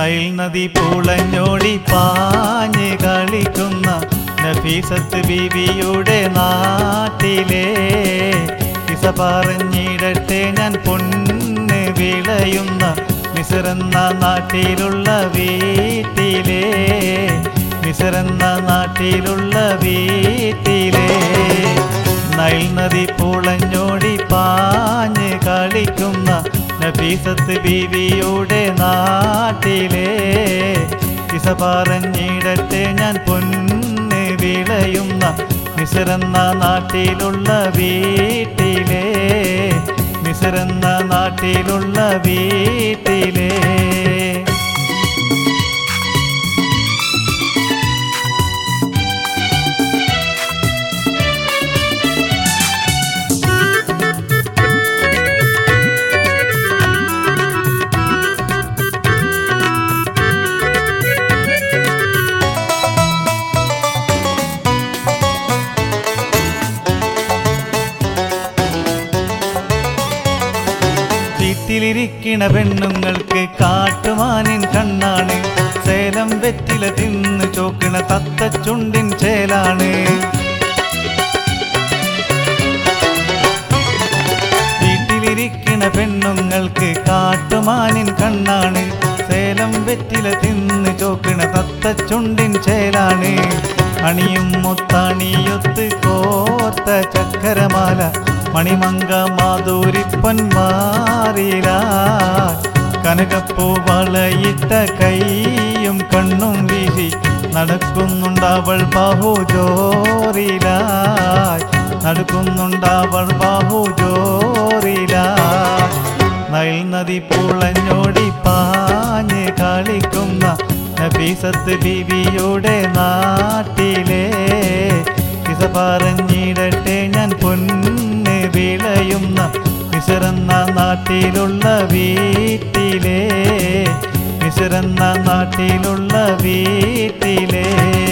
Nile നദി പൂളഞ്ഞോടി പാഞ്ഞ് കളിക്കുന്ന നഫീസത്ത് ബീവിയുടെ നാട്ടിലെ ഇസ പറഞ്ഞിടട്ടെ ഞാൻ പൊന്ന് വിളയുന്ന മിസറെന്ന നാട്ടിലുള്ള വീട്ടിലെ മിസറെന്ന നാട്ടിലുള്ള വീട്ടിലെ നൈൽ നദി പൂളഞ്ഞോടി പാഞ്ഞ് കളിക്കുന്ന നഫീസത്ത് ബീവിയുടെ നാട്ടിലെ ഇസ പറഞ്ഞിടട്ടെ ഞാൻ പൊന്ന് വിളയുന്ന മിസറെന്ന നാട്ടിലുള്ള വീട്ടിലെ മിസറെന്ന നാട്ടിലുള്ള വീട്ടിലെ വീട്ടിലിരിക്കണ പെണ്ണുങ്ങൾക്ക് കാട്ടുമാനിൻ കണ്ണാണ് സേലം വെറ്റില തിന്ന് ചോക്കണ തത്തച്ചുണ്ടിൻ ചേലാണ് വീട്ടിലിരിക്കണ പെണ്ണുങ്ങൾക്ക് കാട്ടുമാനിൻ കണ്ണാണ് സേലം വെറ്റില തിന്ന് ചോക്കണ തത്തച്ചുണ്ടിൻ ചേലാണ് അണിയും മുത്താണിയൊത്ത് കോർത്ത ചക്കരമാല മണിമങ്ക മാധുരിപ്പൻ മാറില കനകപ്പൂ വളയിട്ട കൈയും കണ്ണും വീശി നടക്കുന്നുണ്ടവൾ ബാഹുജോറിലായി നടക്കുന്നുണ്ടവൾ ബാഹുജോറിലായി നൈൽ നദി പൂളഞ്ഞോടി പാഞ്ഞ് കളിക്കുന്ന നബീസത്ത് ബീവിയുടെ നാട്ടിലെ ഇസ പറഞ്ഞിടട്ടെ ഞാൻ പൊന്ന് വിളയുന്ന മിസറെന്ന നാട്ടിലുള്ള വീട്ടിലെ മിസറെന്ന നാട്ടിലുള്ള വീട്ടിലെ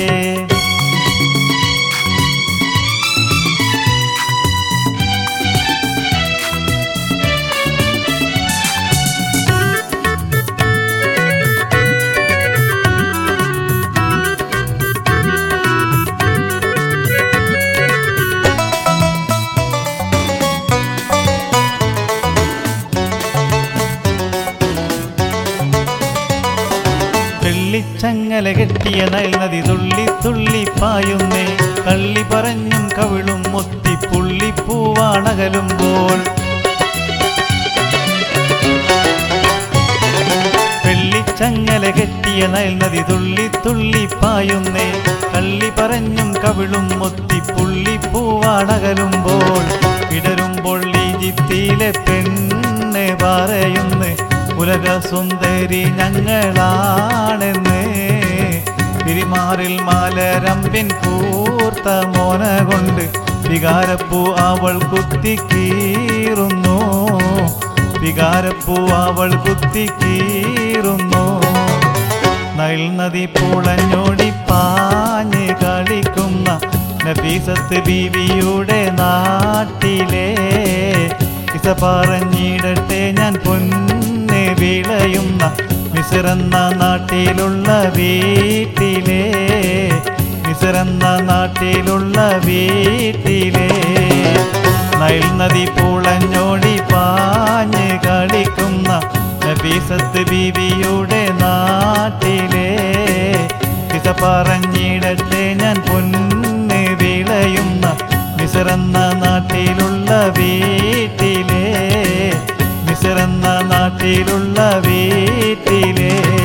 വെള്ളിച്ചങ്ങല കെട്ടിയ നയൽ നദി തുള്ളി തുള്ളി പായുന്നേ തള്ളി പറഞ്ഞും കവിളും മുത്തി പുള്ളിപ്പൂവാണകലുമ്പോൾ വെള്ളിച്ചങ്ങല കെട്ടിയ നയൽ നദി തുള്ളി തുള്ളി പായുന്നേ കള്ളി പറഞ്ഞും കവിളും മുത്തി പുള്ളിപ്പൂവാണകലുമ്പോൾ ഇടരുമ്പോൾ ഈജിപ്തിയിലെ പെണ്ണ് പറയുന്നു ഉലക സുന്ദരി ഞങ്ങളാണെന്ന് പിരിമാറിൽ മാലരമ്പിൻ കൂർത്ത മോന കൊണ്ട് വികാരപ്പൂ അവൾ കുത്തിക്കീറുന്നു വികാരപ്പൂ അവൾ കുത്തിക്കീറുന്നു നൈൽ നദി പൂളഞ്ഞോടി പാഞ്ഞ് കളിക്കുന്ന നബീസത്ത് ബീവിയുടെ നാട്ടിലെ ഇസ പറഞ്ഞിടട്ടെ ഞാൻ പൊന്ന് വിളയുന്ന മിസറെന്ന നാട്ടിലുള്ള വീട്ടിലെ മിസറെന്ന നാട്ടിലുള്ള വീട്ടിലെ നൈൽ നദി പൂളഞ്ഞോടി പാഞ്ഞ് കളിക്കുന്ന നബീസത്ത് ബീവിയുടെ നാട്ടിലെ ഇസ പറഞ്ഞിടട്ടെ ഞാൻ പൊന്ന് വിളയുന്ന മിസറെന്ന നാട്ടിലുള്ള വീട്ടിലെ മിസറെന്ന നാട്ടിലുള്ള വീട്ടിലെ